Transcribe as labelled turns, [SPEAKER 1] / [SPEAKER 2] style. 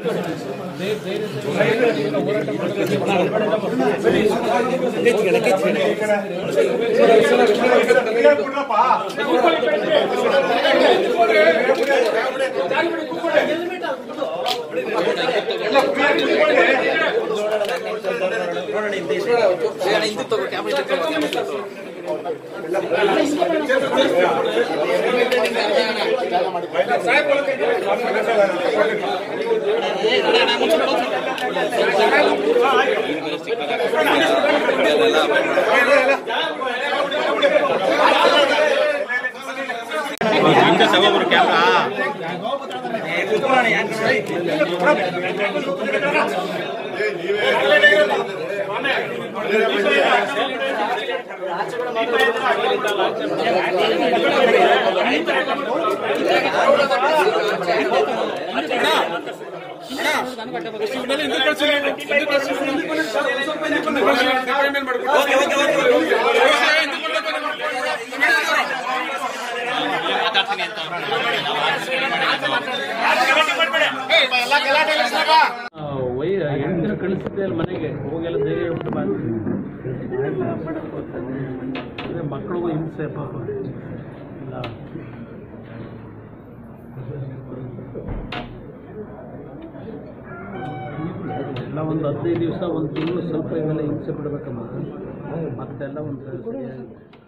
[SPEAKER 1] Y ಹೆಂಡತಿನ ಕಳಿಸಿದ್ದೆ ಅಲ್ಲಿ ಮನೆಗೆ ಹೋಗೆಲ್ಲ ಧೈರ್ಯ ಉಂಟು ಮಾಡಿ ಅದೇ ಮಕ್ಕಳಿಗೂ ಹಿಂಸೆ ಪಾಪ ಇಲ್ಲ ಎಲ್ಲ ಒಂದು ಹದಿನೈದು ದಿವಸ ಒಂದು ತಿಂಗಳು ಸ್ವಲ್ಪ ಇವೆಲ್ಲ ಹಿಂಸೆ ಬಿಡಬೇಕಮ್ಮ ಮತ್ತೆಲ್ಲ ಒಂದು ಸರಿಯಾಗಿ